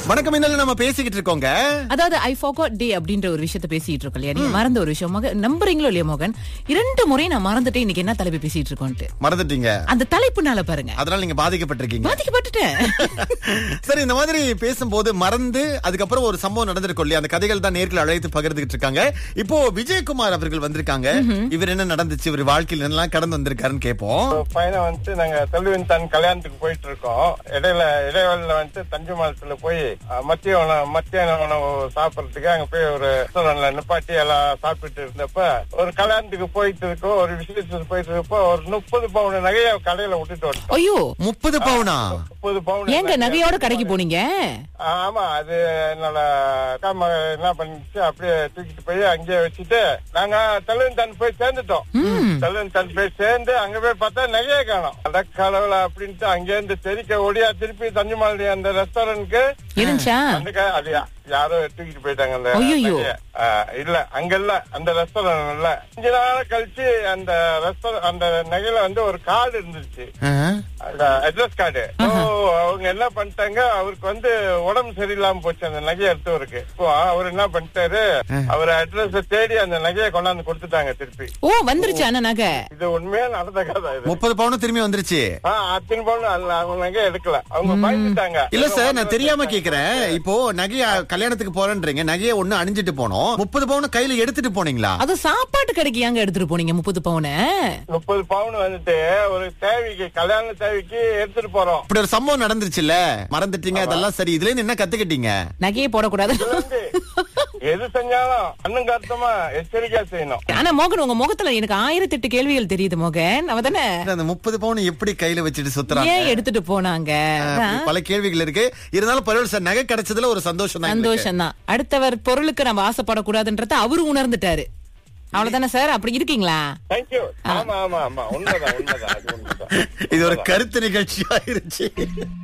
வணக்கம் இன்னும் நம்ம பேசிக்கிட்டு இருக்கோங்க அதாவது ஐ forgot டே அப்படின்ற ஒரு விஷயத்த பேசிட்டு இருக்கோம் இல்லையா நீங்க மறந்த ஒரு விஷயம் மோகன் நம்புறீங்களோ இல்லையா மோகன் இரண்டு முறை நான் மறந்துட்டேன் இன்னைக்கு என்ன தலைப்பு பேசிட்டு இருக்கோம்ட்டு மறந்துட்டீங்க அந்த தலைப்புனால பாருங்க அதனால நீங்க பாதிக்கப்பட்டிருக்கீங்க பாதிக்கப்பட்டுட்டேன் சரி இந்த மாதிரி பேசும்போது மறந்து அதுக்கப்புறம் ஒரு சம்பவம் நடந்திருக்கும் இல்லையா அந்த கதைகள் தான் நேர்களை அழைத்து பகிர்ந்துகிட்டு இருக்காங்க இப்போ விஜயகுமார் அவர்கள் வந்திருக்காங்க இவர் என்ன நடந்துச்சு இவர் வாழ்க்கையில் என்னெல்லாம் கடந்து வந்திருக்காருன்னு கேட்போம் பையனை வந்துட்டு நாங்க தள்ளுவின் தன் கல்யாணத்துக்கு போயிட்டு இருக்கோம் இடையில இடைவெளியில வந்துட்டு தஞ்சுமாலத்துல போய் அஹ், மத்திய உணவு மத்தியான உணவு சாப்பிடறதுக்கு அங்க போய் ஒரு ரெஸ்டாரண்ட்ல நிப்பாட்டி எல்லாம் சாப்பிட்டு இருந்தப்ப ஒரு கல்யாணத்துக்கு போயிட்டு இருக்கோம் ஒரு விசேஷத்துக்கு போயிட்டு இருக்கப்போ ஒரு முப்பது பவுன் நகைய கடையில விட்டுட்டு வந்துட்டோம் ஐயோ முப்பது பவுனா முப்பது பவுன் ஏங்க நகையோட கடைக்கு போனீங்க ஆமா அது என்னோட அக்கா மக என்ன பண்ணிச்சு அப்படியே தூக்கிட்டு போய் அங்கேயே வச்சுட்டு நாங்க தள்ளுவின் தன் போய் சேர்ந்துட்டோம் தள்ளுவின் தன் போய் சேர்ந்து அங்க போய் பார்த்தா நகையே காணோம் அடக்கடவுள அப்படின்ட்டு அங்கேருந்து தெரிக்க ஓடியா திருப்பி தஞ்சுமாலி அந்த ரெஸ்டாரண்ட்க்கு இருந்துச்சா அந்த க- அது யா- யாரோ தூக்கிட்டு போயிட்டாங்க அந்த ஐயையோ. நகைய. ஆ, இல்ல அங்க இல்ல அந்த ரெஸ்டாரண்ட் இல்ல அஞ்சு நாள் கழிச்சு அந்த ரெஸ்டாரண்ட் அந்த நகையில வந்து ஒரு கார்டு இருந்துச்சு அட்ரஸ் கார்டு அவங்க என்ன பண்ணிட்டாங்க அவருக்கு வந்து உடம்பு சரியில்லாம போச்சு அந்த நகையை எடுத்தவருக்கு இப்போ அவர் என்ன பண்ணிட்டாரு அவர் அட்ரஸ் தேடி அந்த நகையை கொண்டாந்து கொடுத்துட்டாங்க திருப்பி ஓ வந்துருச்சு அண்ணா நகை இது உண்மையா நடந்த கதை இது முப்பது பவுனும் திரும்பி வந்துருச்சு ஆஹ் அத்தனை பவுன் அல்ல அவங்க நகையை எடுக்கல அவங்க பயந்துட்டாங்க இல்ல சார் நான் தெரியாம கேக்குறேன் இப்போ நகைய கல்யாணத்துக்கு போறேன்றீங்க நகைய ஒண்ணு அணிஞ்சிட்டு போனோம் முப்பது பவுன் கையில எடுத்துட்டு போனீங்களா அது சாப்பாட்டு கடைக்கு ஏங்க எடுத்துட்டு போனீங்க முப்பது பவுனு முப்பது பவுன் வந்துட்டு ஒரு தேவைக்கு கல்யாண தேவைக்கு எடுத்துட்டு போறோம் இப்படி ஒரு சம்பவம் நடந்துருச்சுல்ல மறந்துட்டீங்க அதெல்லாம் சரி இதுல இருந்து என்ன கத்துக்கிட்டீங்க நகையே போடக்கூடாது இது வந்து எது செஞ்சாலும் அண்ணன் கருத்தமா எச்சரிக்கையா செய்யணும் ஆனா மோகன் உங்க முகத்துல எனக்கு ஆயிரத்தி எட்டு கேள்விகள் தெரியுது மோகன் அவ தானே அந்த முப்பது பவுன் எப்படி கையில வச்சுட்டு சுத்துறாங்க ஏன் எடுத்துட்டு போனாங்க அப்படி பல கேள்விகள் இருக்கு இருந்தாலும் பரவாயில்ல சார் நகை கிடைச்சதுல ஒரு சந்தோஷம் தான் எங்களுக்கு. சந்தோஷம் தான் அடுத்தவர் பொருளுக்கு நம்ம ஆசைப்படக்கூடாதுன்றத அவரு உணர்ந்துட்டாரு அவ்வளவுதானே சார் அப்படி இருக்கீங்களா தேங்க்யூ ஆமா ஆமா ஆமா உண்மைதான் உண்மைதான் அது உண்மைதான் இது ஒரு கருத்து நிகழ்ச்சி ஆயிருச்சு